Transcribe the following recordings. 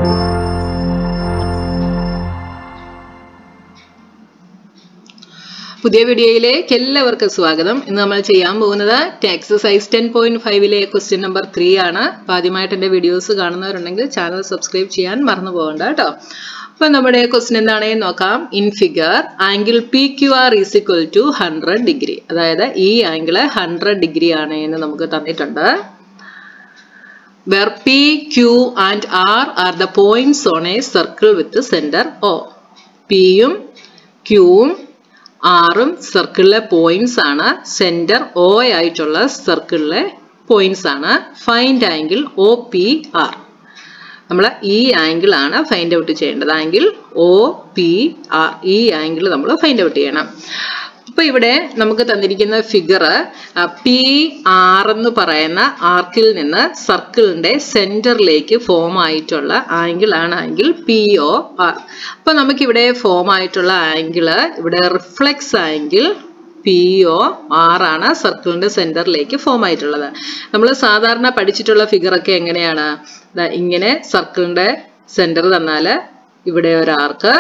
പുതിയ വീഡിയോയിലേക്ക് എല്ലാവർക്കും സ്വാഗതം ഇന്ന് നമ്മൾ ചെയ്യാൻ പോകുന്നത് എക്സസൈസ് ടെൻ പോയിന്റ് ഫൈവിലെ ക്വസ്റ്റ്യൻ നമ്പർ ത്രീ ആണ് അപ്പൊ ആദ്യമായിട്ട് എന്റെ വീഡിയോസ് കാണുന്നവരുണ്ടെങ്കിൽ ചാനൽ സബ്സ്ക്രൈബ് ചെയ്യാൻ മറന്നു പോകണ്ട കേട്ടോ അപ്പൊ നമ്മുടെ ക്വസ്റ്റ്യൻ എന്താണെന്ന് നോക്കാം in figure angle P Q R is equal to hundred degree അതായത് ഈ ആംഗിള് ഹൺഡ്രഡ് ഡിഗ്രി ആണ് എന്ന് നമുക്ക് തന്നിട്ടുണ്ട് where P, Q and R are the points on a circle with the center O. Pയും Qയും ആറും സർക്കിളിലെ പോയിന്റ്സ് ആണ് സെന്റർ ഒ ആയിട്ടുള്ള സർക്കിളിലെ പോയിന്റ്സ് ആണ് find angle O P R നമ്മൾ ഈ ആംഗിൾ ആണ് ഫൈൻഡ് ഔട്ട് ചെയ്യേണ്ടത് ആംഗിൾ ഒ പി ആർ ഈ ആംഗിൾ നമ്മൾ ഫൈൻഡ് ഔട്ട് ചെയ്യണം അപ്പൊ ഇവിടെ നമുക്ക് തന്നിരിക്കുന്ന ഫിഗർ പി ആർ എന്ന് പറയുന്ന ആർക്കിൽ നിന്ന് സർക്കിളിന്റെ സെന്ററിലേക്ക് ഫോം ആയിട്ടുള്ള ആംഗിൾ ആണ് ആംഗിൾ പി ഒ ആർ അപ്പൊ നമുക്കിവിടെ ഫോം ആയിട്ടുള്ള ആംഗിള് ഇവിടെ reflex angle P O R ആണ് സർക്കിളിന്റെ സെന്ററിലേക്ക് ഫോം ആയിട്ടുള്ളത് നമ്മൾ സാധാരണ പഠിച്ചിട്ടുള്ള ഫിഗർ ഒക്കെ എങ്ങനെയാണ് ഇങ്ങനെ സർക്കിളിന്റെ സെന്റർ തന്നാല് ഇവിടെ ഒരു arc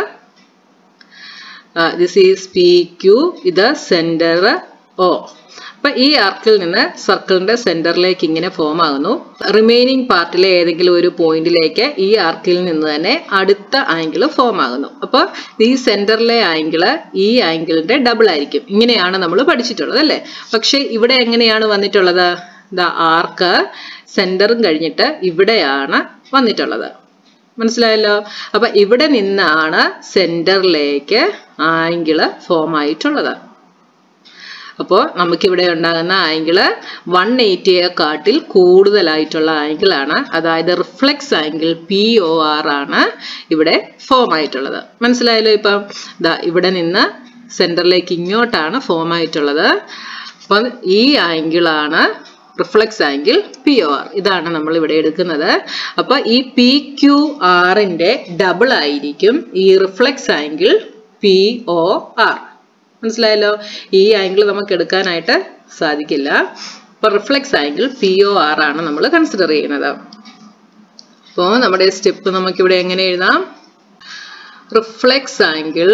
this is P Q ഇത് സെന്റർ ഒ അപ്പൊ ഈ ആർക്കിൽ നിന്ന് സർക്കിളിന്റെ സെന്ററിലേക്ക് ഇങ്ങനെ ഫോം ആകുന്നു റിമൈനിങ് പാർട്ടിലെ ഏതെങ്കിലും ഒരു പോയിന്റിലേക്ക് ഈ ആർക്കിൽ നിന്ന് തന്നെ അടുത്ത ആംഗിൾ ഫോം ആകുന്നു അപ്പൊ ഈ സെന്ററിലെ ആംഗിള് ഈ ആംഗിളിന്റെ ഡബിൾ ആയിരിക്കും ഇങ്ങനെയാണ് നമ്മൾ പഠിച്ചിട്ടുള്ളത് അല്ലേ പക്ഷെ ഇവിടെ എങ്ങനെയാണ് വന്നിട്ടുള്ളത് ദ ആർക്ക് സെന്ററും കഴിഞ്ഞിട്ട് ഇവിടെയാണ് വന്നിട്ടുള്ളത് മനസ്സിലായല്ലോ അപ്പൊ ഇവിടെ നിന്നാണ് സെന്ററിലേക്ക് ആംഗിള് ഫോം ആയിട്ടുള്ളത് അപ്പോൾ നമുക്കിവിടെ ഉണ്ടാകുന്ന ആംഗിള് വൺ എയ്റ്റിയെക്കാട്ടിൽ കൂടുതലായിട്ടുള്ള ആംഗിൾ ആണ് അതായത് reflex angle P O R ആണ് ഇവിടെ ഫോം ആയിട്ടുള്ളത് മനസ്സിലായല്ലോ ഇപ്പം ഇതാ ഇവിടെ നിന്ന് സെന്ററിലേക്ക് ഇങ്ങോട്ടാണ് ഫോം ആയിട്ടുള്ളത് അപ്പം ഈ ആംഗിളാണ് reflex angle P O R ഇതാണ് നമ്മൾ ഇവിടെ എടുക്കുന്നത് അപ്പൊ ഈ പി ക്യു ആറിന്റെ ഡബിൾ ആയിരിക്കും ഈ reflex angle P O R മനസ്സിലായല്ലോ ഈ ആംഗിൾ നമുക്ക് എടുക്കാനായിട്ട് സാധിക്കില്ല അപ്പൊ reflex angle P O R ആണ് നമ്മൾ കൺസിഡർ ചെയ്യുന്നത് അപ്പോൾ നമ്മുടെ സ്റ്റെപ്പ് നമുക്കിവിടെ എങ്ങനെ എഴുതാം reflex angle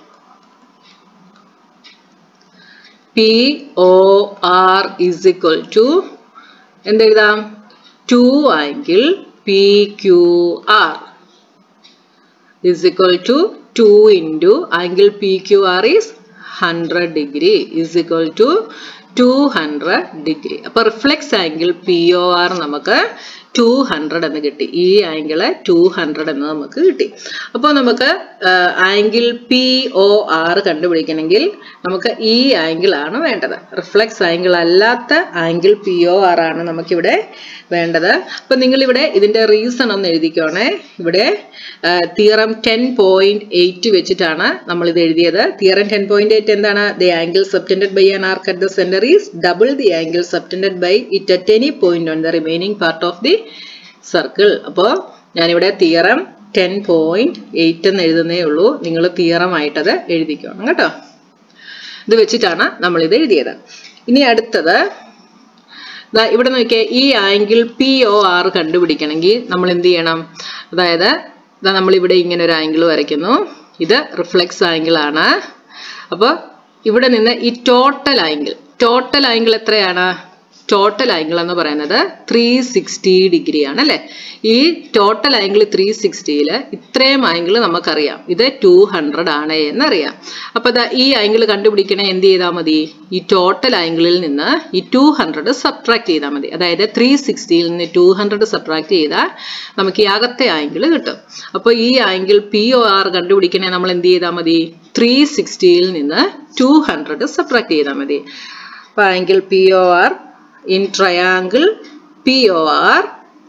P O R is equal to എന്തെഴുതാം two angle P Q R is equal to two into angle P Q R is hundred degree is equal to two hundred degree അപ്പൊ reflex angle P O R നമുക്ക് two hundred എന്ന് കിട്ടി ഈ angle to hundred എന്ന് നമുക്ക് കിട്ടി അപ്പോൾ നമുക്ക് ആംഗിൾ പി ഒ ആർ കണ്ടുപിടിക്കണമെങ്കിൽ നമുക്ക് ഈ ആംഗിൾ ആണ് വേണ്ടത് റിഫ്ലെക്സ് ആംഗിൾ അല്ലാത്ത ആംഗിൾ പി ഒ ആർ ആണ് നമുക്കിവിടെ വേണ്ടത് അപ്പൊ നിങ്ങൾ ഇവിടെ ഇതിന്റെ റീസൺ ഒന്ന് എഴുതിക്കോണേ ഇവിടെ തിയറം ടെൻ പോയിന്റ് എയ്റ്റ് വെച്ചിട്ടാണ് നമ്മൾ ഇത് എഴുതിയത് തിയറം ടെൻ പോയിന്റ് എയ്റ്റ് എന്താണ് the angle subtended by an arc at the centre is double the angle subtended by it at any point on the remaining part of the circle അപ്പോൾ ഞാനിവിടെ theorem ten point eight എന്ന് എഴുതുന്നേ ഉള്ളൂ നിങ്ങൾ theorem ആയിട്ടത് എഴുതിക്കണം കേട്ടോ ഇത് വെച്ചിട്ടാണ് നമ്മൾ ഇത് എഴുതിയത് ഇനി അടുത്തത് ഇവിടെ നോക്കിയേ ഈ ആംഗിൾ പി ഒ ആർ കണ്ടുപിടിക്കണമെങ്കിൽ നമ്മൾ എന്ത് ചെയ്യണം അതായത് നമ്മൾ ഇവിടെ ഇങ്ങനെ ഒരു ആംഗിൾ വരയ്ക്കുന്നു ഇത് റിഫ്ലെക്സ് ആംഗിൾ ആണ് അപ്പോൾ ഇവിടെ നിന്ന് ഈ ടോട്ടൽ ആംഗിൾ ടോട്ടൽ ആംഗിൾ എത്രയാണ് ടോട്ടൽ ആംഗിൾ എന്ന് പറയുന്നത് ത്രീ സിക്സ്റ്റി ഡിഗ്രി ആണ് അല്ലെ ഈ ടോട്ടൽ ആംഗിൾ ത്രീ സിക്സ്റ്റിയിൽ ഇത്രയും ആംഗിൾ നമുക്കറിയാം ഇത് ടു ഹൺഡ്രഡ് ആണ് എന്നറിയാം അപ്പൊ ഈ ആംഗിൾ കണ്ടുപിടിക്കണേ എന്ത് ചെയ്താൽ മതി ഈ ടോട്ടൽ ആംഗിളിൽ നിന്ന് ഈ ടു ഹൺഡ്രഡ് സബ്ട്രാക്ട് ചെയ്താൽ മതി അതായത് ത്രീ സിക്സ്റ്റിയിൽ നിന്ന് ടു ഹൺഡ്രഡ് സബ്ട്രാക്ട് ചെയ്താൽ നമുക്ക് ഈ അകത്തെ ആംഗിൾ കിട്ടും അപ്പോൾ ഈ ആംഗിൾ പി ഒ ആർ കണ്ടുപിടിക്കണേ നമ്മൾ എന്ത് ചെയ്താൽ മതി ത്രീ സിക്സ്റ്റിയിൽ നിന്ന് ടു ഹൺഡ്രഡ് സബ്ട്രാക്ട് ചെയ്താൽ മതി അപ്പൊ angle P O R in triangle POR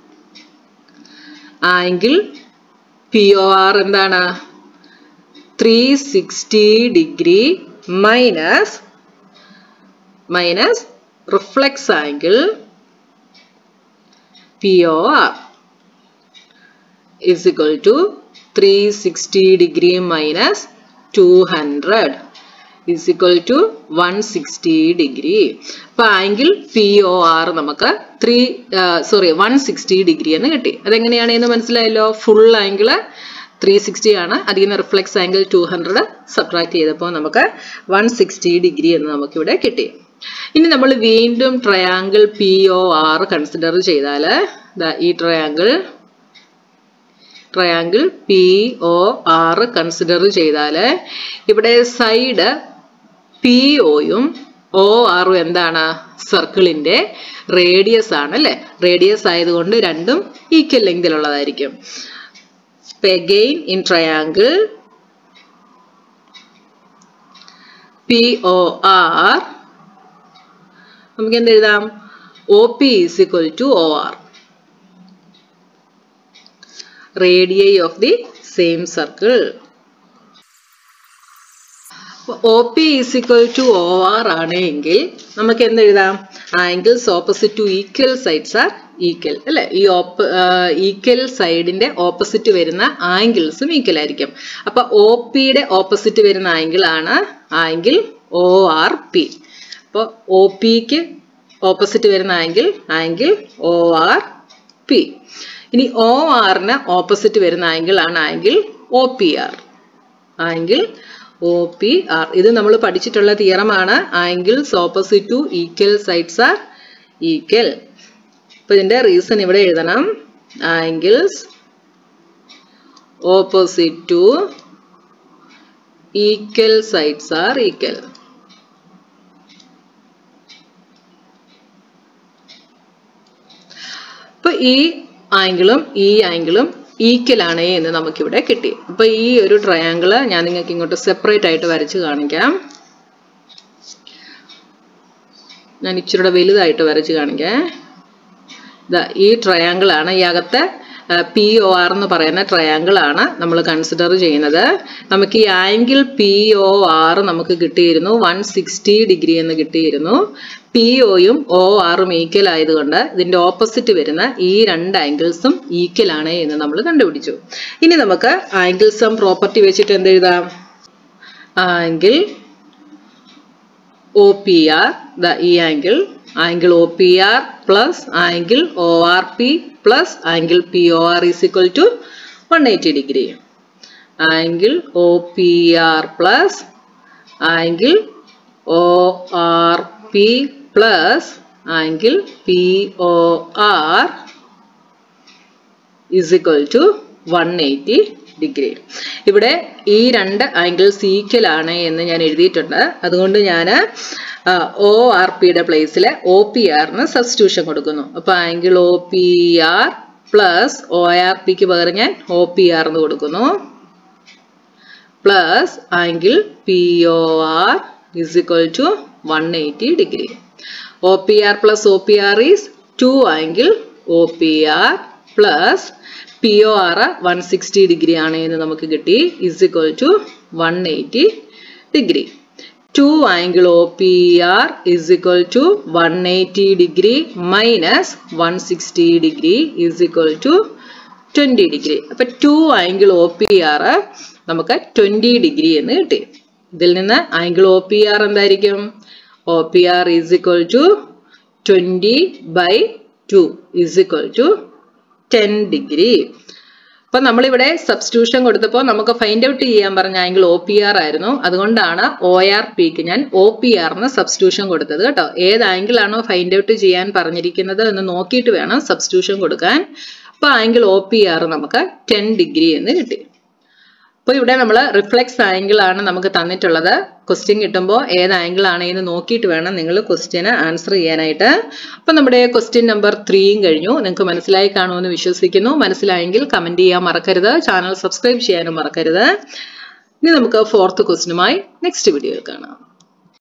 angle P O R എന്താണ് three sixty degree minus minus reflex angle P O R is equal to 360 degree minus 200 is equal to one sixty degree അപ്പൊ angle P O R നമുക്ക് three sorry one sixty degree എന്ന് കിട്ടി അതെങ്ങനെയാണ് എന്ന് മനസ്സിലായല്ലോ full angle three sixty ആണ് അതിൽ നിന്ന് reflex angle two hundred subtract ചെയ്തപ്പോൾ നമുക്ക് വൺ സിക്സ്റ്റി ഡിഗ്രി എന്ന് നമുക്കിവിടെ കിട്ടി ഇനി നമ്മൾ വീണ്ടും triangle P O R consider ചെയ്താൽ ഈ triangle triangle P O R consider ചെയ്താൽ ഇവിടെ സൈഡ് പി ഒയും ഒ ആറും എന്താണ് സർക്കിളിന്റെ റേഡിയസ് ആണ് അല്ലെ റേഡിയസ് ആയതുകൊണ്ട് രണ്ടും ഈക്വൽ ലെങ്തിലുള്ളതായിരിക്കും again in triangle POR നമുക്ക് എന്ത് എഴുതാം O P is equal to O R radii of the same circle O P is equal to O R ആണ് എങ്കിൽ നമുക്ക് എന്ത് എഴുതാം angles opposite to equal sides are equal അല്ലെ ഈ ഓപ്പ് ഈക്വൽ സൈഡിന്റെ ഓപ്പോസിറ്റ് വരുന്ന ആംഗിൾസും ഈക്വൽ ആയിരിക്കും അപ്പൊ ഒ പിയുടെ ഓപ്പോസിറ്റ് വരുന്ന ആംഗിൾ ആണ് ആംഗിൾ ഒ ആർ പി അപ്പോൾ ഒ പിക്ക് ഓപ്പോസിറ്റ് വരുന്ന angle angle O R P ഇനി ഒ ആറിന് ഓപ്പോസിറ്റ് വരുന്ന ആംഗിൾ ആണ് angle O P R angle O P R ഇത് നമ്മൾ പഠിച്ചിട്ടുള്ള തിയറമാണ് angles opposite to equal sides are equal അപ്പൊ ഇതിന്റെ റീസൺ ഇവിടെ എഴുതണം angles opposite to equal sides are equal അപ്പൊ ഈ ആംഗിളും ഈ ആംഗിളും ഈക്വൽ ആണ് എന്ന് നമുക്കിവിടെ കിട്ടി അപ്പൊ ഈ ഒരു ട്രയാങ്കിള് ഞാൻ നിങ്ങൾക്ക് ഇങ്ങോട്ട് സെപ്പറേറ്റ് ആയിട്ട് വരച്ച് കാണിക്കാം ഞാൻ ഇച്ചിരി വലുതായിട്ട് വരച്ച് കാണിക്കാം ഈ ട്രയാങ്കിൾ ആണ് ഈ അകത്തെ പി ഒ ആർ എന്ന് പറയുന്ന ട്രയാങ്കിൾ ആണ് നമ്മൾ കൺസിഡർ ചെയ്യുന്നത് നമുക്ക് ഈ ആംഗിൾ പി ഒ ആർ നമുക്ക് കിട്ടിയിരുന്നു വൺ സിക്സ്റ്റി ഡിഗ്രി എന്ന് കിട്ടിയിരുന്നു പി ഒയും ഒ ആറും ഈക്വൽ ആയതുകൊണ്ട് ഇതിന്റെ ഓപ്പോസിറ്റ് വരുന്ന ഈ രണ്ട് ആംഗിൾസും ഈക്വൽ ആണ് എന്ന് നമ്മൾ കണ്ടുപിടിച്ചു ഇനി നമുക്ക് ആംഗിൾസം പ്രോപ്പർട്ടി വെച്ചിട്ട് എന്ത് എഴുതാം ആംഗിൾ ഒ പി ആർ ഈ angle angle O P R plus angle O R P plus angle P O R is equal to one eighty degree angle O P R plus angle O R P plus angle P O R is equal to one eighty degree ഇവിടെ ഈ രണ്ട് angles equal ആണ് എന്ന് ഞാൻ എഴുതിയിട്ടുണ്ട് അതുകൊണ്ട് ഞാൻ O R പിയുടെ പ്ലേസിൽ ഒ പി ആറിന് സബ്സ്റ്റിറ്റ്യൂഷൻ കൊടുക്കുന്നു അപ്പൊ angle O P R plus O R പിക്ക് പകരം ഞാൻ ഒ പി ആർ എന്ന് കൊടുക്കുന്നു plus angle P O R is equal to one eighty degree O P R plus O P R is two angle O P R plus P O R one sixty degree ആണ് എന്ന് നമുക്ക് കിട്ടി is equal to one eighty degree two angle O P R is equal to one eighty degree minus one sixty degree is equal to twenty degree അപ്പൊ two angle O P R നമുക്ക് twenty degree എന്ന് കിട്ടി ഇതിൽ നിന്ന് angle O P R എന്തായിരിക്കും O P R is equal to twenty by two is equal to ten degree അപ്പൊ നമ്മളിവിടെ substitution കൊടുത്തപ്പോൾ നമുക്ക് ഫൈൻഡ് ഔട്ട് ചെയ്യാൻ പറഞ്ഞ ആംഗിൾ ഒ പി ആർ ആയിരുന്നു അതുകൊണ്ടാണ് ഒ ആർ പിക്ക് ഞാൻ ഒ പി ആറിന് സബ്സ്റ്റിറ്റ്യൂഷൻ കൊടുത്തത് കേട്ടോ ഏത് ആംഗിൾ ആണോ ഫൈൻഡ് ഔട്ട് ചെയ്യാൻ പറഞ്ഞിരിക്കുന്നത് എന്ന് നോക്കിയിട്ട് വേണം സബ്സ്റ്റിറ്റ്യൂഷൻ കൊടുക്കാൻ അപ്പൊ ആംഗിൾ ഒ പി ആർ നമുക്ക് ടെൻ ഡിഗ്രി എന്ന് കിട്ടി അപ്പോൾ ഇവിടെ നമ്മൾ റിഫ്ലെക്സ് ആംഗിൾ ആണ് നമുക്ക് തന്നിട്ടുള്ളത് ക്വസ്റ്റ്യൻ കിട്ടുമ്പോൾ ഏത് ആംഗിൾ ആണ് എന്ന് നോക്കിയിട്ട് വേണം നിങ്ങൾ ക്വസ്റ്റ്യന് ആൻസർ ചെയ്യാനായിട്ട് അപ്പം നമ്മുടെ ക്വസ്റ്റ്യൻ നമ്പർ ത്രീയും കഴിഞ്ഞു നിങ്ങൾക്ക് മനസ്സിലായി കാണുമെന്ന് വിശ്വസിക്കുന്നു മനസ്സിലായെങ്കിൽ കമന്റ് ചെയ്യാൻ മറക്കരുത് ചാനൽ സബ്സ്ക്രൈബ് ചെയ്യാനും മറക്കരുത് ഇനി നമുക്ക് ഫോർത്ത് ക്വസ്റ്റ്യനുമായി നെക്സ്റ്റ് വീഡിയോയിൽ കാണാം